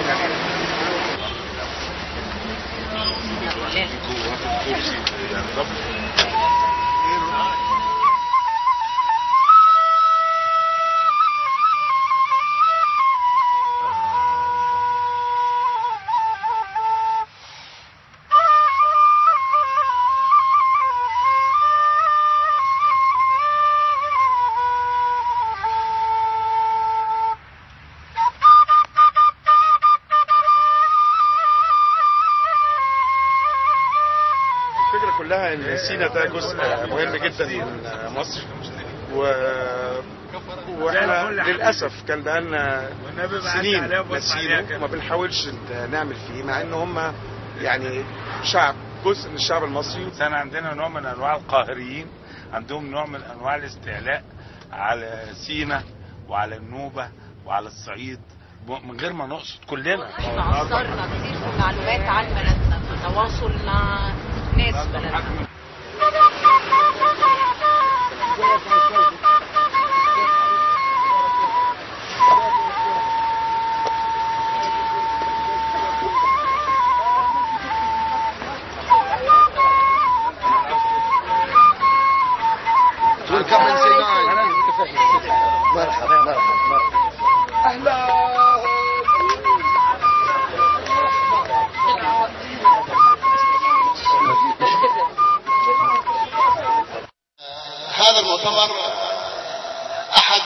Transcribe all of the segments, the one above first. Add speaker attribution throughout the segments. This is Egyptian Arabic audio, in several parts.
Speaker 1: الفكرة كلها ان سينا ده جزء مهم جدا من مصر و واحنا للاسف كان بقالنا سنين ناسينه وما بنحاولش نعمل فيه مع ان هم يعني شعب جزء من الشعب المصري
Speaker 2: كان عندنا نوع من انواع القاهريين عندهم نوع من انواع الاستعلاء على سينا وعلى النوبه وعلى الصعيد من غير ما نقصد كلنا
Speaker 3: احنا اثرنا كتير في المعلومات عن بلدنا في التواصل مع ناس بلدنا
Speaker 4: ويلكم من سيناء مرحبا مرحبا اهلا
Speaker 5: هذا المؤتمر أحد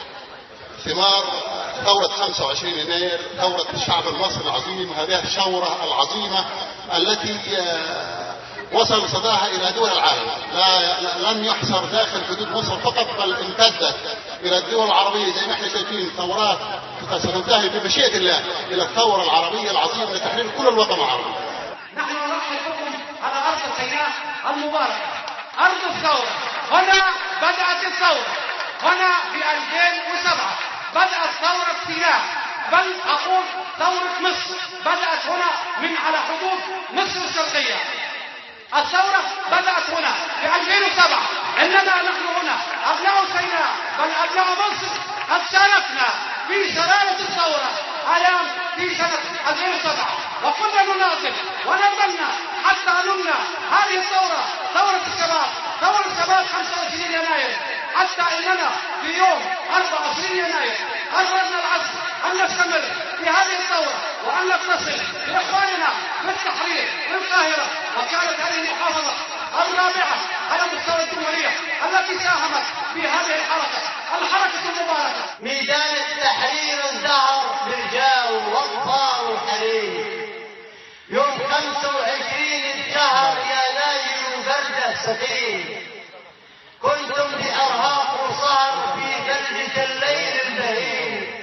Speaker 5: ثمار ثورة 25 يناير ثورة الشعب المصري العظيم هذه الثورة العظيمة التي آه، وصل صداها إلى دول العالم لا لم يحصر داخل حدود مصر فقط بل امتدت إلى الدول العربية زي ما احنا شايفين ثورات ستنتهي بمشيئة الله إلى الثورة العربية العظيمة لتحرير كل الوطن العربي
Speaker 6: نحن نرحب بكم على أرض سيناء المباركة أرض الثورة هنا بدأت الثورة هنا في 2007 بدأت ثورة سيناء بل أقول ثورة مصر بدأت هنا من على حدود مصر الشرقية الثورة بدأت هنا في 2007 إننا نحن هنا أبناء سيناء بل أبناء مصر قد شاركنا في شرارة الثورة أيام في سنة 2007 وكنا نناضل ونضلنا حتى نمنا هذه الثورة ثورة الشباب ثورة الشباب 25 يناير حتى إننا في يوم 24 يناير قررنا العصر أن نستمر في هذه الثورة وأن نتصل بإخواننا في التحرير في القاهرة وكانت هذه المحافظة الرابعة على مستوى الجمهورية التي ساهمت في هذه الحركة الحركة المباركة
Speaker 7: ميدان التحرير ازدهر بالجو واطفال الحرير يوم 25 ازدهر يا نايم برد سفير كنتم بأرهاق وصار في ثلجة الليل البهير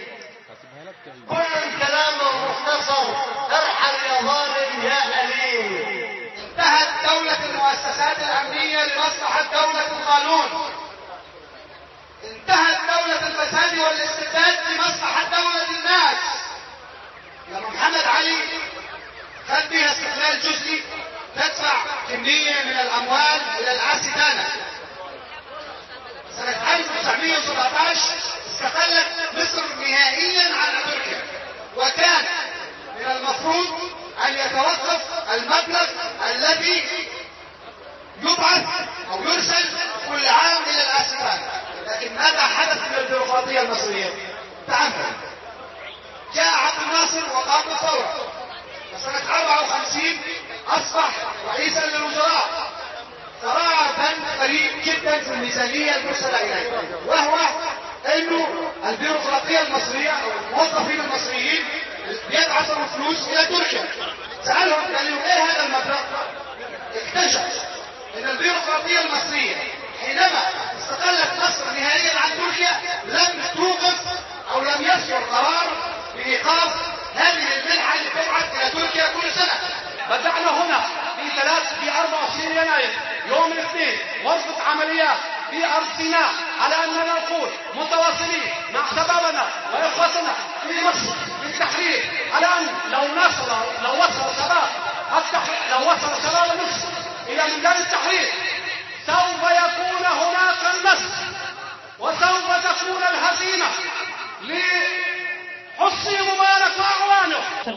Speaker 7: كل الكلام مختصر ارحل يا ظالم يا أليم
Speaker 6: انتهت دولة المؤسسات الأمنية لمصلحة دولة القانون انتهت دولة الفساد والاستبداد لمصلحة دولة الناس يا محمد علي خد بها استقلال جزئي تدفع كمية من الأموال إلى العاستانة سنة 1917 استقلت مصر نهائيا عن تركيا وكان من المفروض أن يتوقف المبلغ الذي يبعث أو يرسل كل عام إلى الأسفل لكن ماذا حدث من البيروقراطية المصرية؟ تأمل جاء عبد الناصر وقام بالثورة وسنة 54 أصبح رئيسا للوزراء صراع بند غريب جدا في الميزانية المرسلة إليه وهو أنه البيروقراطية المصرية أو الموظفين المصريين يبعثوا فلوس إلى تركيا سألهم قال لهم إيه هذا المبلغ؟ اكتشف أن البيروقراطية المصرية حينما استقلت مصر نهائيا عن تركيا لم توقف أو لم يصدر قرار بإيقاف هذه المنحة اللي تبعث إلى تركيا كل سنة بدأنا هنا في ثلاث في 24 يناير يوم الاثنين غرفة عمليات في أرض سيناء على أننا نقول متواصلين مع شبابنا وإخوتنا في مصر في التحرير على أن لو نصل لو وصل شباب التحرير لو وصل شباب مصر إلى ميدان التحرير سوف يكون هناك النصر وسوف تكون الهزيمة لحسني مبارك وأعوانه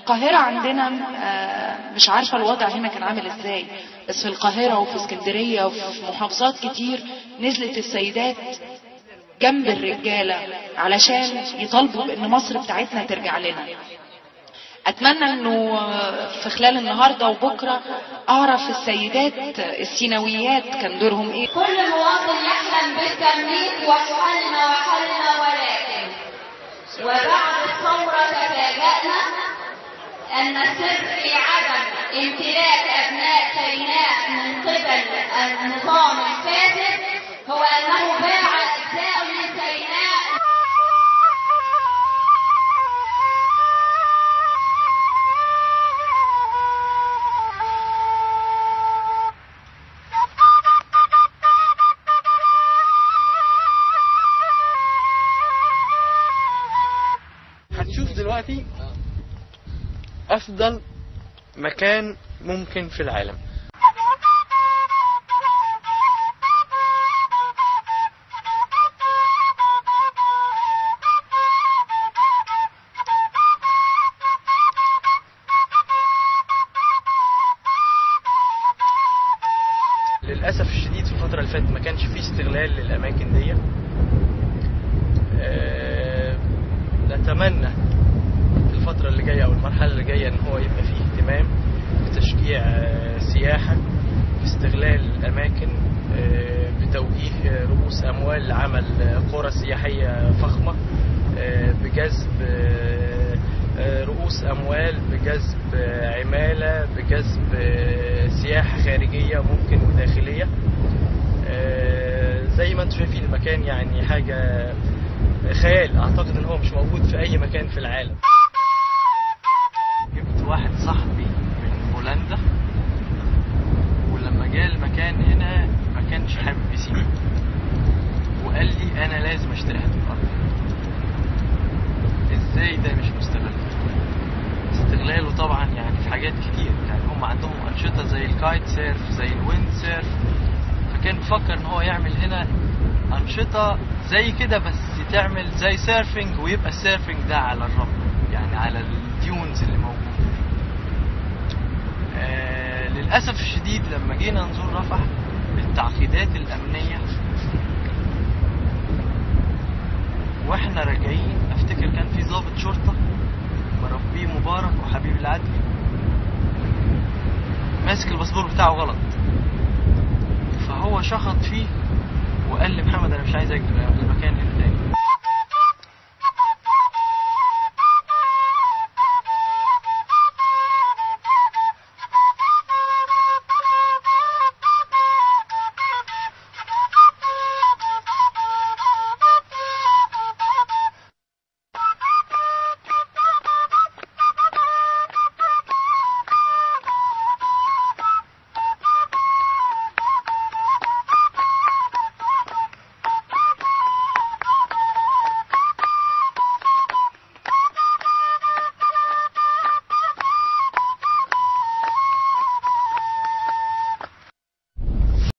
Speaker 8: القاهرة عندنا آه، مش عارفة الوضع هنا كان عامل ازاي بس في القاهرة وفي اسكندرية وفي محافظات كتير نزلت السيدات جنب الرجالة علشان يطالبوا بان مصر بتاعتنا ترجع لنا اتمنى انه في خلال النهارده وبكره اعرف السيدات السيناويات كان دورهم ايه
Speaker 9: كل مواطن يحلم بالتمليك وحلنا وحلنا ولكن وبعد الثورة تفاجأنا أن السر في عدم امتلاك أبناء سيناء من قبل النظام الفاسد هو أنه باع أجزاء من سيناء
Speaker 10: هتشوف دلوقتي افضل مكان ممكن في العالم للاسف الشديد في الفتره اللي فاتت ما كانش فيه استغلال للاماكن دي آه، نتمنى في الفترة اللي جاية أو المرحلة اللي جاية إن هو يبقى فيه اهتمام بتشجيع آه، سياحة باستغلال الأماكن آه، بتوجيه آه، رؤوس أموال لعمل آه، قرى سياحية فخمة آه، بجذب آه، آه، رؤوس أموال بجذب آه، عمالة بجذب آه، سياحة خارجية ممكن وداخلية آه، زي ما انتم شايفين المكان يعني حاجة خيال اعتقد ان هو مش موجود في اي مكان في العالم جبت واحد صاحبي من هولندا ولما جه المكان هنا ما كانش حابب يسيبه وقال لي انا لازم اشتري هذه الارض ازاي ده مش مستغل استغلاله طبعا يعني في حاجات كتير يعني هم عندهم انشطه زي الكايت سيرف زي الويند سيرف فكان بفكر ان هو يعمل هنا انشطه زي كده بس تعمل زي سيرفنج ويبقى السيرفنج ده على الرمل يعني على الديونز اللي موجوده آه للاسف الشديد لما جينا نزور رفح التعقيدات الامنيه واحنا راجعين افتكر كان في ضابط شرطه مربيه مبارك وحبيب العدلي ماسك الباسبور بتاعه غلط فهو شخط فيه وقال لي محمد انا مش عايز اجي المكان اللي تاني